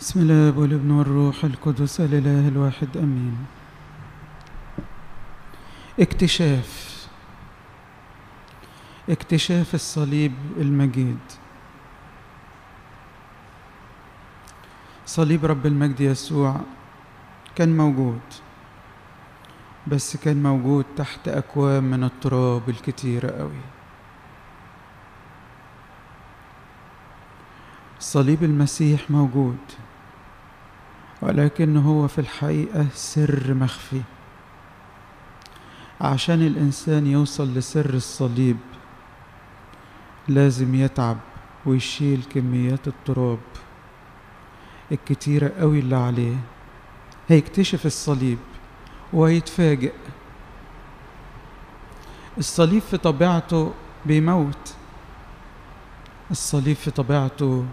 بسم الله والابن والروح القدس الإله الواحد أمين اكتشاف اكتشاف الصليب المجيد صليب رب المجد يسوع كان موجود بس كان موجود تحت أكوام من التراب الكتيرة قوي صليب المسيح موجود ولكن هو في الحقيقة سر مخفي عشان الإنسان يوصل لسر الصليب لازم يتعب ويشيل كميات التراب الكتيرة قوي اللي عليه هيكتشف الصليب وهيتفاجئ الصليب في طبيعته بيموت الصليب في طبيعته